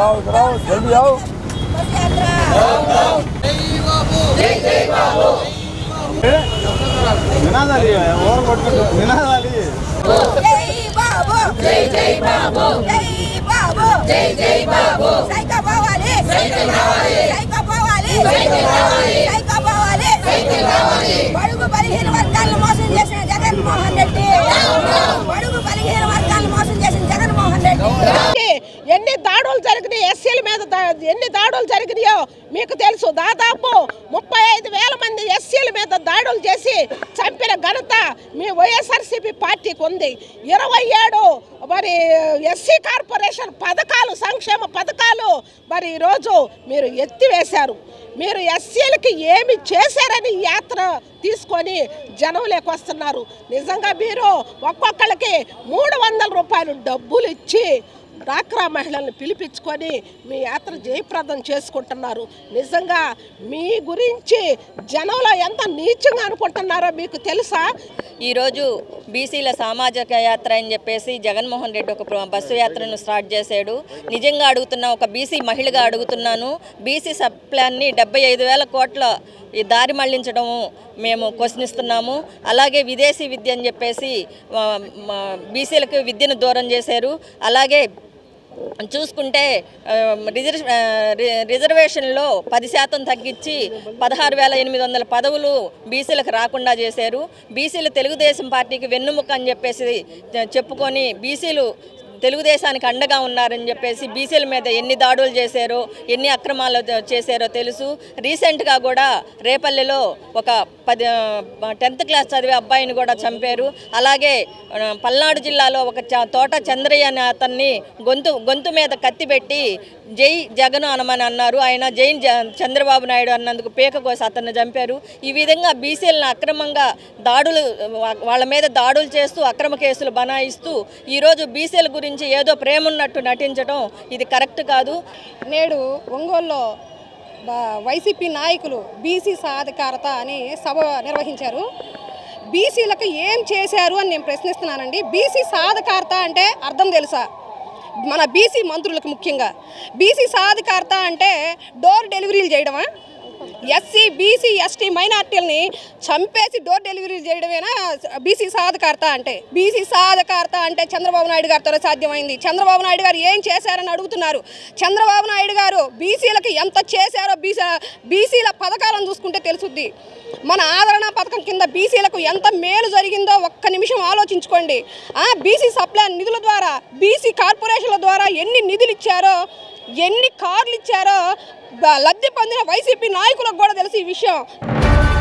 आओ इधर आओ जल्दी आओ నినాదాలి ఓవర్ కొట్టుకుంటూ నినాదాలి జై బాబు జై జై బాబు జై బాబు జై జై బాబు సైకా పోవాలి సైకిల్ రావాలి సైకా పోవాలి సైకిల్ రావాలి సైకా పోవాలి సైకిల్ రావాలి బడుగు బలహీన వర్గాలను మోసం చేసిన జగన్మోహన్ రెడ్డి బడుగు బలహీన వర్గాలను మోసం చేసిన జగన్మోహన్ రెడ్డి ఎన్ని దాడులు జరిగినాయి ఎస్సీల మీద దా- ఎన్ని దాడులు జరిగినాయో మీకు తెలుసు దాదాపు ముప్పై ఐదు వేల మంది ఎస్సీల మీద దాడులు చేసి చంపిన ఘనత మీ వైఎస్ఆర్సీపీ పార్టీకి ఉంది ఇరవై ఏడు మరి ఎస్సీ కార్పొరేషన్ పథకాలు సంక్షేమ పథకాలు మరి ఈరోజు మీరు ఎత్తివేశారు మీరు ఎస్సీలకి ఏమి చేశారని ఈ యాత్ర తీసుకొని జనంలోకి వస్తున్నారు నిజంగా మీరు ఒక్కొక్కళ్ళకి మూడు వందల రూపాయలు డబ్బులు ఇచ్చి డాక్రా మహిళల్ని పిలిపించుకొని మీ యాత్ర జయప్రదం చేసుకుంటున్నారు నిజంగా మీ గురించి జనంలో ఎంత నీచంగా అనుకుంటున్నారో మీకు తెలుసా ఈరోజు బీసీల సామాజిక యాత్ర అని చెప్పేసి జగన్మోహన్ రెడ్డి ఒక ప్ర- బస్సు యాత్రను స్టార్ట్ చేశాడు నిజంగా అడుగుతున్నా ఒక బీసీ మహిళగా అడుగుతున్నాను బీసీ సబ్ ప్లాన్ని డెబ్బై ఐదు వేల కోట్ల ఈ దారి మళ్లించడం మేము క్వశ్చనిస్తున్నాము అలాగే విదేశీ విద్య అని చెప్పేసి ఆ, మా బీసీలకు విద్యను దూరం చేశారు అలాగే చూసుకుంటే ఆ, రిజర్వ్ ఆ, రి- రిజర్వేషన్లో పది శాతం తగ్గించి పదహారు వేల ఎనిమిది వందల పదవులు బీసీలకు రాకుండా చేశారు బీసీలు తెలుగుదేశం పార్టీకి వెన్నుముక్క అని చెప్పేసి చె- చెప్పుకొని బీసీలు తెలుగుదేశానికి అండగా ఉన్నారని చెప్పేసి బీసీల మీద ఎన్ని దాడులు చేశారో ఎన్ని అక్రమాలు చ- చేశారో తెలుసు రీసెంట్గా కూడా రేపల్లెలో ఒక పది టెన్త్ క్లాస్ చదివే అబ్బాయిని కూడా చంపారు అలాగే ఆ, పల్నాడు జిల్లాలో ఒక చ- తోట చంద్రయ్య అనే అతన్ని గొంతు గొంతు మీద కత్తి పెట్టి జై జగన్ అనమని అన్నారు ఆయన జై జ- చంద్రబాబు నాయుడు అన్నందుకు పేక కోసి అతన్ని చంపారు ఈ విధంగా బీసీలను అక్రమంగా దాడులు వా- వాళ్ళ మీద దాడులు చేస్తూ అక్రమ కేసులు బనాయిస్తూ ఈరోజు బీసీల గురించి ఏదో ప్రేమ ఉన్నట్టు నటించడం ఇది కరెక్ట్ కాదు నేడు ఒంగోలులో బ- వైసీపీ నాయకులు బీసీ సాధికారత అని సభ నిర్వహించారు బీసీలకు ఏం చేశారు అని నేను ప్రశ్నిస్తున్నానండి బీసీ సాధికారత అంటే అర్థం తెలుసా మన బీసీ మంత్రులకు ముఖ్యంగా బీసీ సాధికారత అంటే డోర్ డెలివరీలు చేయడమా ఎస్సీ బీసీ ఎస్టీ మైనార్టీలని చంపేసి డోర్ డెలివరీ చేయడమేనా బీసీ సాధకారత అంటే బీసీ సాధకారత అంటే చంద్రబాబు నాయుడు గారితో సాధ్యమైంది చంద్రబాబు నాయుడు గారు ఏం చేశారని అడుగుతున్నారు చంద్రబాబు నాయుడు గారు బీసీలకి ఎంత చేశారో బీసీ బీసీల పథకాలను చూసుకుంటే తెలుసుద్ది మన ఆదరణ పథకం కింద బీసీలకు ఎంత మేలు జరిగిందో ఒక్క నిమిషం ఆలోచించుకోండి ఆ బీసీ సప్లై నిధుల ద్వారా బీసీ కార్పొరేషన్ల ద్వారా ఎన్ని నిధులు ఇచ్చారో ఎన్ని కార్లు ఇచ్చారో బ- లబ్ధి పొందిన వైసీపీ నాయకులకు కూడా తెలుసు ఈ విషయం